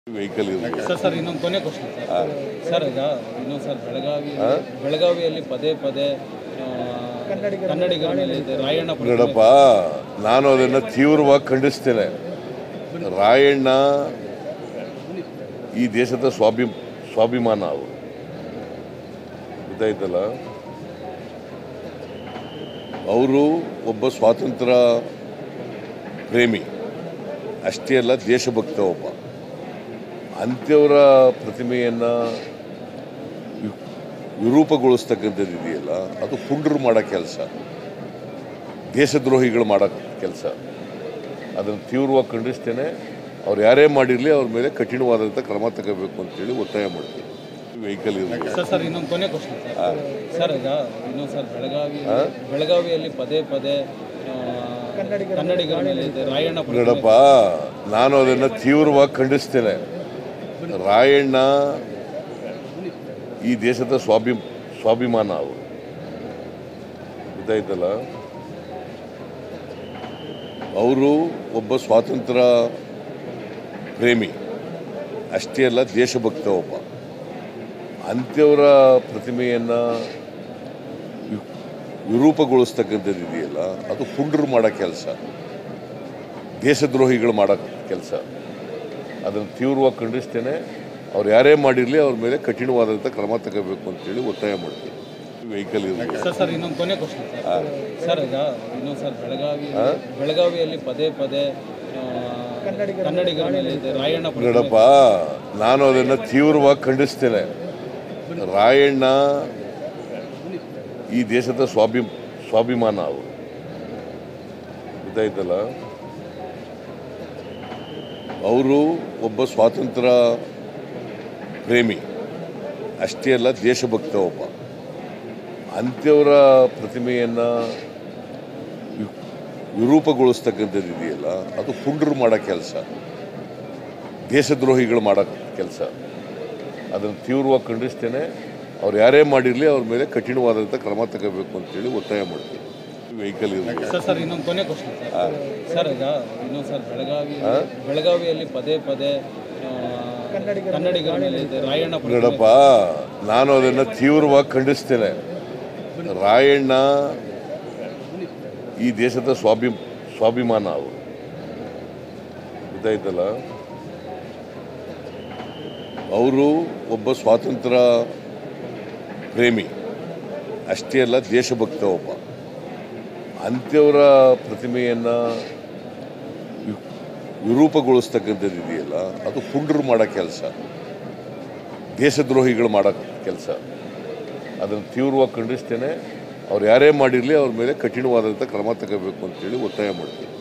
vehicle ಇರಬೇಕು sir sir ಇನ್ನೊಂದು ಕೊನೆ ಕ್ವಶನ್ ಸರ್ ಸರ್ ಈಗ ಇನ್ನೊಂದು ಸರ್ ಬೆಳಗಾವಿ ಬೆಳಗಾವಿಯಲ್ಲಿ ಪದೇ ಪದೇ ಆ, ಕನ್ನಡಿಗರ ಮೇಲೆ ಇದೆ ರಾಯಣ್ಣ ಪ್ರತಿಮೆ- ನೋಡಪ್ಪ ನಾನು ಅದನ್ನು ತೀವ್ರವಾಗಿ ಖಂಡಿಸ್ತೇನೆ ರಾಯಣ್ಣ ಈ ದೇಶದ ಸ್ವಾಭಿ ಸ್ವಾಭಿಮಾನ ಅವರು ಗೊತ್ತಾಯ್ತಲ್ಲ ಅವರು ಒಬ್ಬ ಸ್ವಾತಂತ್ರ್ಯ ಪ್ರೇಮಿ ಅಷ್ಟೇ ಅಲ್ಲ ದೇಶಭಕ್ತ ಒಬ್ಬ ಅಂಥವರ ಪ್ರತಿಮೆಯನ್ನು ವಿರೂಪಗೊಳಿಸ್ತಕ್ಕಂಥದ್ದು ಇದೆಯಲ್ಲ ಅದು ಪುಂಡ್ರು ಮಾಡೋ ಕೆಲಸ ದೇಶದ್ರೋಹಿಗಳು ಮಾಡೋ ಕೆಲಸ ಅದನ್ನು ತೀವ್ರವಾಗಿ ಖಂಡಿಸ್ತೇನೆ ಅವ್ರು ಯಾರೇ ಮಾಡಿರಲಿ ಅವ್ರ ಮೇಲೆ ಕಠಿಣವಾದಂಥ ಕ್ರಮ ತಗೋಬೇಕು ಅಂತೇಳಿ ಒತ್ತಾಯ ಮಾಡ್ತೀನಿ ವೆಹಿಕಲ್ ಇರಬೇಕು ಸರ್ ಸರ್ ಇನ್ನೊಂದು ಕೊನೆ ಕ್ವಶನ್ ಸರ್ ಸರ್ ಈಗ ಇನ್ನೊಂದು ಸರ್ ಬೆಳಗಾವಿ ಬೆಳಗಾವಿಯಲ್ಲಿ ಪದೇ ಪದೇ ಆ, ಕನ್ನಡಿಗರ ಮೇಲೆ ಇದೆ ರಾಯಣ್ಣ ಪ್ರತಿಮೆ- ನೋಡಪ್ಪ ನಾನು ಅದನ್ನು ತೀವ್ರವಾಗಿ ಖಂಡಿಸ್ತೇನೆ ರಾಯಣ್ಣ ಈ ದೇಶದ ಸ್ವಾಭಿ ಸ್ವಾಭಿಮಾನ ಅವರು ಗೊತ್ತಾಯ್ತಲ್ಲ ಅವರು ಒಬ್ಬ ಸ್ವಾತಂತ್ರ್ಯ ಪ್ರೇಮಿ ಅಷ್ಟೇ ಅಲ್ಲ ದೇಶಭಕ್ತ ಒಬ್ಬ ಅಂಥವರ ಪ್ರತಿಮೆಯನ್ನು ವಿರೂಪಗೊಳಿಸ್ತಕ್ಕಂಥದ್ದು ಇದೆಯಲ್ಲ ಅದು ಪುಂಡ್ರು ಮಾಡೋ ಕೆಲಸ ದೇಶದ್ರೋಹಿಗಳು ಮಾಡೋ ಕೆಲಸ ಅದನ್ನು ತೀವ್ರವಾಗಿ ಖಂಡಿಸ್ತೇನೆ ಅವ್ರು ಯಾರೇ ಮಾಡಿರಲಿ ಅವ್ರ ಮೇಲೆ ಕಠಿಣವಾದಂಥ ಕ್ರಮ ತಗೋಬೇಕು ಅಂತೇಳಿ ಒತ್ತಾಯ ಮಾಡ್ತೀನಿ ವೆಹಿಕಲ್ ಇರಬೇಕು ಸರ್ ಸರ್ ಇನ್ನೊಂದು ಕೊನೆ ಕ್ವಶನ್ ಸರ್ ಸರ್ ಈಗ ಇನ್ನೊಂದು ಸರ್ ಬೆಳಗಾವಿ ಬೆಳಗಾವಿಯಲ್ಲಿ ಪದೇ ಪದೇ ಆ, ಕನ್ನಡಿಗರ ಮೇಲೆ ಇದೆ ರಾಯಣ್ಣ ಪ್ರತಿಮೆ- ನೋಡಪ್ಪ ನಾನು ಅದನ್ನು ತೀವ್ರವಾಗಿ ಖಂಡಿಸ್ತೇನೆ ರಾಯಣ್ಣ ಈ ದೇಶದ ಸ್ವಾಭಿ ಸ್ವಾಭಿಮಾನ ಅವರು ಗೊತ್ತಾಯ್ತಲ್ಲ ಅವರು ಒಬ್ಬ ಸ್ವಾತಂತ್ರ್ಯ ಪ್ರೇಮಿ ಅಷ್ಟೇ ಅಲ್ಲ ದೇಶಭಕ್ತ ಒಬ್ಬ ಅಂಥವರ ಪ್ರತಿಮೆಯನ್ನು ವಿರೂಪಗೊಳಿಸ್ತಕ್ಕಂಥದ್ದು ಇದೆಯಲ್ಲ ಅದು ಪುಂಡ್ರು ಮಾಡೋ ಕೆಲಸ ದೇಶದ್ರೋಹಿಗಳು ಮಾಡೋ ಕೆಲಸ ಅದನ್ನು ತೀವ್ರವಾಗಿ ಖಂಡಿಸ್ತೇನೆ ಅವ್ರು ಯಾರೇ ಮಾಡಿರಲಿ ಅವ್ರ ಮೇಲೆ ಕಠಿಣವಾದಂಥ ಕ್ರಮ ತಗೋಬೇಕು ಅಂತೇಳಿ ಒತ್ತಾಯ ಮಾಡ್ತೀನಿ ವೆಹಿಕಲ್ ಇರಬೇಕು ಸರ್ ಸರ್ ಇನ್ನೊಂದು ಕೊನೆ ಕ್ವಶನ್ ಸರ್ ಸರ್ ಈಗ ಇನ್ನೊಂದು ಸರ್ ಬೆಳಗಾವಿ ಬೆಳಗಾವಿಯಲ್ಲಿ ಪದೇ ಪದೇ ಆ, ಕನ್ನಡಿಗರ ಮೇಲೆ ಇದೆ ರಾಯಣ್ಣ ಪ್ರತಿಮೆ- ನೋಡಪ್ಪ ನಾನು ಅದನ್ನು ತೀವ್ರವಾಗಿ ಖಂಡಿಸ್ತೇನೆ ರಾಯಣ್ಣ ಈ ದೇಶದ ಸ್ವಾಭಿ ಸ್ವಾಭಿಮಾನ ಅವರು ಗೊತ್ತಾಯ್ತಲ್ಲ ಅವರು ಒಬ್ಬ ಸ್ವಾತಂತ್ರ್ಯ ಪ್ರೇಮಿ ಅಷ್ಟೇ ಅಲ್ಲ ದೇಶಭಕ್ತ ಒಬ್ಬ ಅಂಥವರ ಪ್ರತಿಮೆಯನ್ನು ವಿರೂಪಗೊಳಿಸ್ತಕ್ಕಂಥದ್ದು ಇದೆಯಲ್ಲ ಅದು ಪುಂಡ್ರು ಮಾಡೋ ಕೆಲಸ ದೇಶದ್ರೋಹಿಗಳು ಮಾಡೋ ಕೆಲಸ ಅದನ್ನು ತೀವ್ರವಾಗಿ ಖಂಡಿಸ್ತೇನೆ ಅವ್ರು ಯಾರೇ ಮಾಡಿರಲಿ ಅವ್ರ ಮೇಲೆ ಕಠಿಣವಾದಂಥ ಕ್ರಮ ತಗೋಬೇಕು ಅಂತೇಳಿ ಒತ್ತಾಯ ಮಾಡ್ತೀನಿ